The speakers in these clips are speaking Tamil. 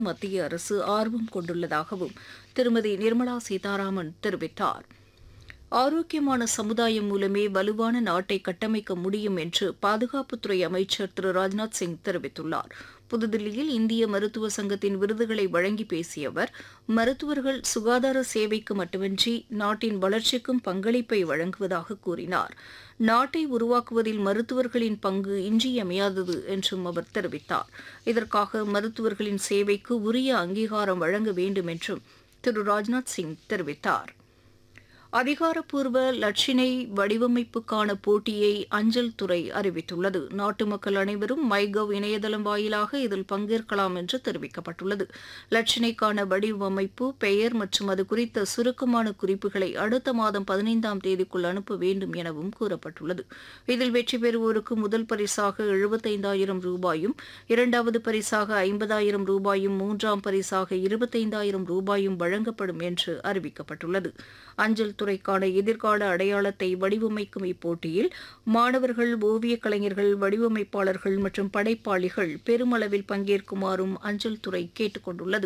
மத்திய அரசு ஆர்வம் கொண்டுள்ளதாகவும் திருமதி நிர்மலா சீதாராமன் தெரிவித்தார் ஆரோக்கியமான சமுதாயம் மூலமே வலுவான நாட்டை கட்டமைக்க முடியும் என்று பாதுகாப்புத்துறை அமைச்சர் திரு ராஜ்நாத் சிங் தெரிவித்துள்ளார் புதுதில்லியில் இந்திய மருத்துவ சங்கத்தின் விருதுகளை வழங்கி பேசிய அவர் மருத்துவர்கள் சுகாதார சேவைக்கு மட்டுமின்றி நாட்டின் வளர்ச்சிக்கும் பங்களிப்பை வழங்குவதாக கூறினார் நாட்டை உருவாக்குவதில் மருத்துவர்களின் பங்கு இன்றியமையாதது என்றும் அவர் தெரிவித்தார் இதற்காக மருத்துவர்களின் சேவைக்கு உரிய அங்கீகாரம் வழங்க வேண்டும் என்றும் திரு ராஜ்நாத் சிங் தெரிவித்தார் அதிகாரப்பூர்வ லட்சினை வடிவமைப்புக்கான போட்டியை அஞ்சல் துறை அறிவித்துள்ளது நாட்டு மக்கள் அனைவரும் மைகவ் இணையதளம் வாயிலாக இதில் பங்கேற்கலாம் என்று தெரிவிக்கப்பட்டுள்ளது லட்சினைக்கான வடிவமைப்பு பெயர் மற்றும் அது குறித்த சுருக்கமான குறிப்புகளை அடுத்த மாதம் பதினைந்தாம் தேதிக்குள் அனுப்ப வேண்டும் எனவும் கூறப்பட்டுள்ளது இதில் வெற்றி பெறுவோருக்கு முதல் பரிசாக எழுபத்தைந்தாயிரம் ரூபாயும் இரண்டாவது பரிசாக ஐம்பதாயிரம் ரூபாயும் மூன்றாம் பரிசாக இருபத்தைந்தாயிரம் ரூபாயும் வழங்கப்படும் என்று அறிவிக்கப்பட்டுள்ளது அஞ்சல் துறைக்கான எதிர்கால அடையாளத்தை வடிவமைக்கும் இப்போட்டியில் மாணவர்கள் ஓவியக் கலைஞர்கள் வடிவமைப்பாளர்கள் மற்றும் படைப்பாளிகள் பெருமளவில் பங்கேற்குமாறும் அஞ்சல் துறை கேட்டுக் கொண்டுள்ளது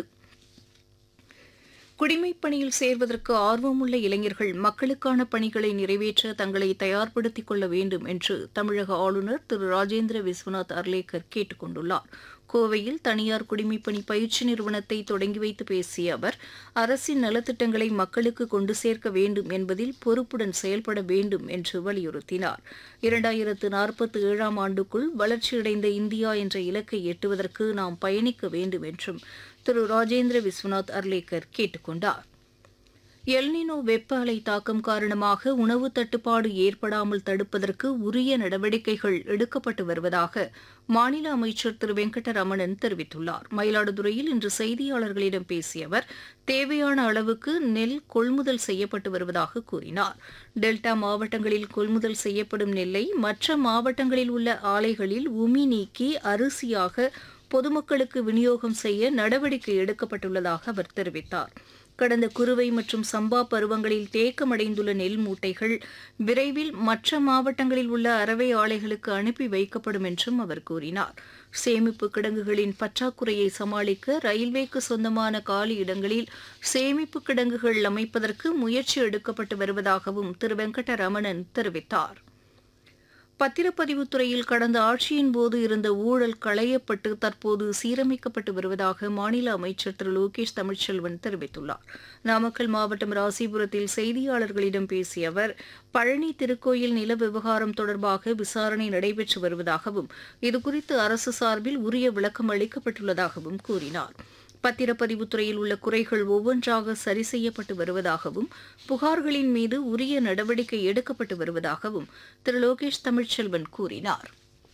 குடிமைப் பணியில் சேர்வதற்கு ஆர்வமுள்ள இளைஞர்கள் மக்களுக்கான பணிகளை நிறைவேற்ற தங்களை தயார்படுத்திக் கொள்ள வேண்டும் என்று தமிழக ஆளுநர் திரு ராஜேந்திர விஸ்வநாத் அர்லேக்கர் கேட்டுக் கொண்டுள்ளார் கோவையில் தனியார் குடிமைப்பணி பயிற்சி நிறுவனத்தை தொடங்கி வைத்து பேசிய அவர் அரசின் நலத்திட்டங்களை மக்களுக்கு கொண்டு சேர்க்க வேண்டும் என்பதில் பொறுப்புடன் செயல்பட வேண்டும் என்று வலியுறுத்தினார் இரண்டாயிரத்து நாற்பத்தி ஏழாம் ஆண்டுக்குள் வளர்ச்சியடைந்த இந்தியா என்ற இலக்கை எட்டுவதற்கு நாம் பயணிக்க வேண்டும் என்றும் திரு ராஜேந்திர விஸ்வநாத் அர்லேக்கர் கேட்டுக் கொண்டார் எல்னினோ வெப்ப அலை தாக்கம் காரணமாக உணவு தட்டுப்பாடு ஏற்படாமல் தடுப்பதற்கு உரிய நடவடிக்கைகள் எடுக்கப்பட்டு வருவதாக மாநில அமைச்சர் திரு வெங்கடரமணன் தெரிவித்துள்ளார் மயிலாடுதுறையில் இன்று செய்தியாளர்களிடம் பேசிய அவர் தேவையான அளவுக்கு நெல் கொள்முதல் செய்யப்பட்டு வருவதாக கூறினார் டெல்டா மாவட்டங்களில் கொள்முதல் செய்யப்படும் நெல்லை மற்ற மாவட்டங்களில் உள்ள ஆலைகளில் உமி நீக்கி அரிசியாக பொதுமக்களுக்கு விநியோகம் செய்ய நடவடிக்கை எடுக்கப்பட்டுள்ளதாக அவர் தெரிவித்தார் கடந்த குறுவை மற்றும் சம்பா பருவங்களில் தேக்கமடைந்துள்ள நெல் மூட்டைகள் விரைவில் மற்ற மாவட்டங்களில் உள்ள அரவை ஆலைகளுக்கு அனுப்பி வைக்கப்படும் என்றும் அவர் கூறினார் சேமிப்பு கிடங்குகளின் பற்றாக்குறையை சமாளிக்க ரயில்வேக்கு சொந்தமான காலி இடங்களில் சேமிப்பு கிடங்குகள் அமைப்பதற்கு முயற்சி எடுக்கப்பட்டு வருவதாகவும் திரு வெங்கடரமணன் தெரிவித்தார் பத்திரப்பதிவுத் துறையில் கடந்த ஆட்சியின் போது இருந்த ஊழல் களையப்பட்டு தற்போது சீரமைக்கப்பட்டு வருவதாக மாநில அமைச்சர் திரு லோகேஷ் தமிழ்ச்செல்வன் தெரிவித்துள்ளார் நாமக்கல் மாவட்டம் ராசிபுரத்தில் செய்தியாளர்களிடம் பேசிய அவர் பழனி திருக்கோயில் நில விவகாரம் தொடர்பாக விசாரணை நடைபெற்று வருவதாகவும் இதுகுறித்து அரசு சார்பில் உரிய விளக்கம் அளிக்கப்பட்டுள்ளதாகவும் கூறினார் பத்திரப்பதிவுத் துறையில் உள்ள குறைகள் ஒவ்வொன்றாக சரி செய்யப்பட்டு வருவதாகவும் புகார்களின் மீது உரிய நடவடிக்கை எடுக்கப்பட்டு வருவதாகவும் திரு லோகேஷ் தமிழ்ச்செல்வன் கூறினார்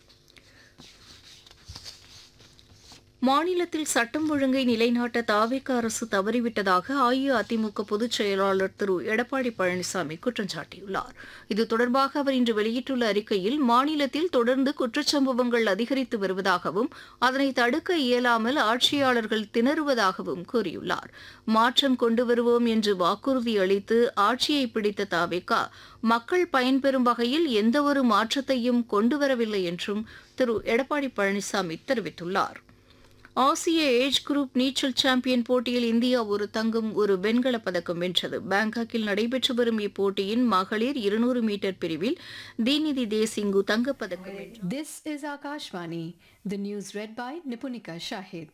மாநிலத்தில் சட்டம் ஒழுங்கை நிலைநாட்ட தாவேக அரசு தவறிவிட்டதாக அஇஅதிமுக பொதுச் செயலாளர் திரு எடப்பாடி பழனிசாமி குற்றம் சாட்டியுள்ளார் இது தொடர்பாக அவர் இன்று வெளியிட்டுள்ள அறிக்கையில் மாநிலத்தில் தொடர்ந்து குற்றச்சம்பவங்கள் அதிகரித்து வருவதாகவும் அதனை தடுக்க இயலாமல் ஆட்சியாளர்கள் திணறுவதாகவும் கூறியுள்ளார் மாற்றம் கொண்டு வருவோம் என்று வாக்குறுதி அளித்து ஆட்சியை பிடித்த தாவேகா மக்கள் பயன்பெறும் வகையில் எந்தவொரு மாற்றத்தையும் கொண்டுவரவில்லை என்றும் திரு எடப்பாடி பழனிசாமி தெரிவித்துள்ளார் ஆசிய ஏஜ் குரூப் நீச்சல் சாம்பியன் போட்டியில் இந்தியா ஒரு தங்கம் ஒரு வெண்கலப் பதக்கம் வென்றது பாங்காக்கில் நடைபெற்று வரும் இப்போட்டியின் மகளிர் இருநூறு மீட்டர் பிரிவில் தீனிதி தேசிங்கு தங்கப்பதக்கம் வென்றார் This is Akashvani. The news read by Nipunika Shahid.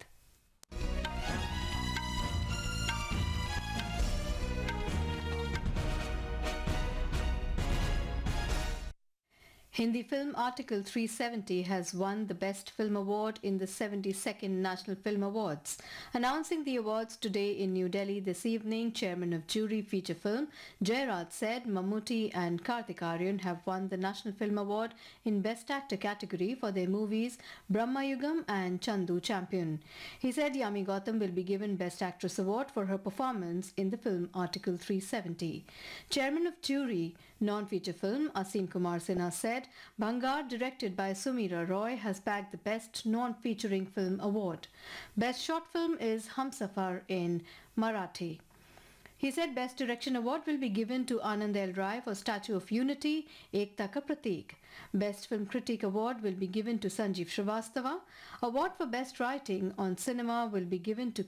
Hindi film Article 370 has won the Best Film Award in the 72nd National Film Awards. Announcing the awards today in New Delhi this evening, Chairman of Jury Feature Film Jairaj said Mammootty and Karthik Aryan have won the National Film Award in Best Actor category for their movies Brahmayugam and Chandu Champion. He said Yami Gautam will be given Best Actress Award for her performance in the film Article 370. Chairman of Jury Non-feature film Asim Kumar Sinha said Bangar, directed by Sumira Roy, has bagged the Best Non-Featuring Film Award. Best Short Film is Humsafar in Marathi. He said Best Direction Award will be given to Anand L. Rai for Statue of Unity, Ekta Ka Pratik. Best Film Critic Award will be given to Sanjeev Shrivastava. Award for Best Writing on Cinema will be given to